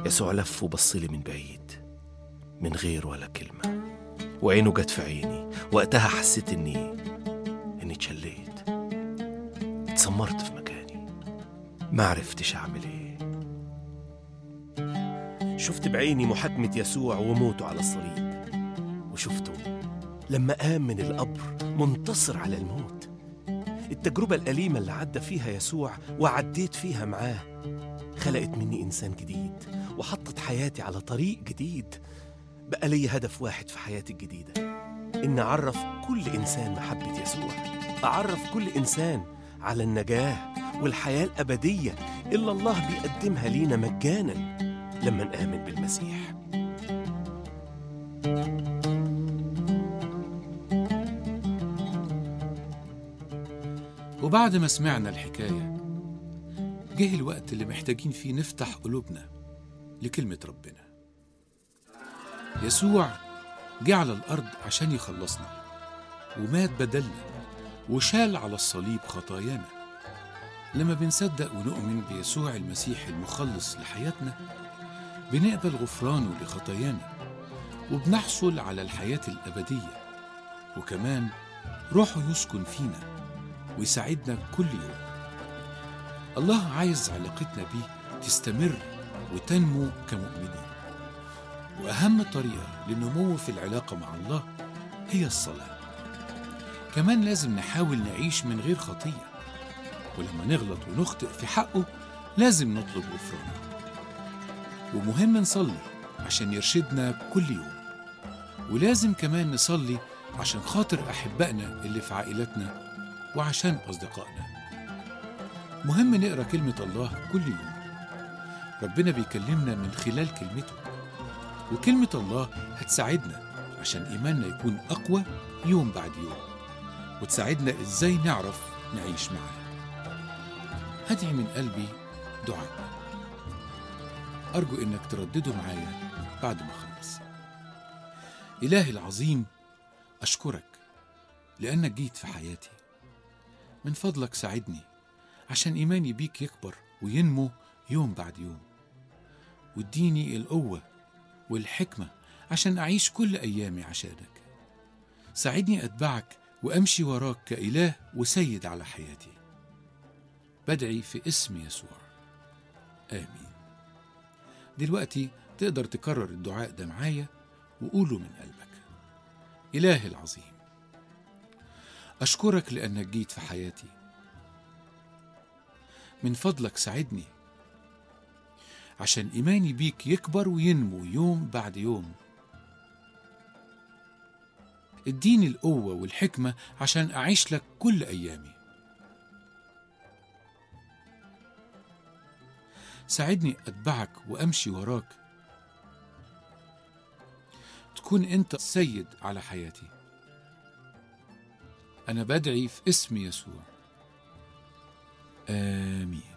يسوع لف وبصلي من بعيد من غير ولا كلمة وعينه جت في عيني وقتها حسيت إني إني اتشليت اتسمرت في مكاني ما عرفتش أعمل إيه شفت بعيني محاكمة يسوع وموته على الصليب وشفته لما قام من القبر منتصر على الموت التجربة الأليمة اللي عدى فيها يسوع وعديت فيها معاه خلقت مني إنسان جديد وحطت حياتي على طريق جديد بقى لي هدف واحد في حياتي الجديدة إن أعرف كل إنسان محبة يسوع أعرف كل إنسان على النجاة والحياة الأبدية اللي الله بيقدمها لينا مجانا لما نآمن بالمسيح وبعد ما سمعنا الحكاية جه الوقت اللي محتاجين فيه نفتح قلوبنا لكلمة ربنا يسوع جه على الأرض عشان يخلصنا ومات بدلنا وشال على الصليب خطايانا لما بنصدق ونؤمن بيسوع المسيح المخلص لحياتنا بنقبل غفرانه لخطايانا وبنحصل على الحياة الأبدية وكمان روحه يسكن فينا ويساعدنا كل يوم الله عايز علاقتنا بيه تستمر وتنمو كمؤمنين وأهم طريقة للنمو في العلاقة مع الله هي الصلاة كمان لازم نحاول نعيش من غير خطية ولما نغلط ونخطئ في حقه لازم نطلب غفرانه ومهم نصلي عشان يرشدنا كل يوم ولازم كمان نصلي عشان خاطر أحبائنا اللي في عائلتنا وعشان أصدقائنا مهم نقرأ كلمة الله كل يوم ربنا بيكلمنا من خلال كلمته وكلمة الله هتساعدنا عشان إيماننا يكون أقوى يوم بعد يوم وتساعدنا إزاي نعرف نعيش معاه هدعي من قلبي دعاء أرجو إنك تردده معايا بعد ما أخلص إلهي العظيم أشكرك لأنك جيت في حياتي من فضلك ساعدني عشان إيماني بيك يكبر وينمو يوم بعد يوم واديني القوة والحكمة عشان أعيش كل أيامي عشانك ساعدني أتبعك وأمشي وراك كإله وسيد على حياتي بدعي في اسم يسوع آمين دلوقتي تقدر تكرر الدعاء ده معايا وقوله من قلبك إلهي العظيم أشكرك لأنك جيت في حياتي من فضلك ساعدني عشان إيماني بيك يكبر وينمو يوم بعد يوم اديني القوة والحكمة عشان أعيش لك كل أيامي ساعدني أتبعك وأمشي وراك تكون أنت السيد على حياتي أنا بدعي في اسم يسوع آمين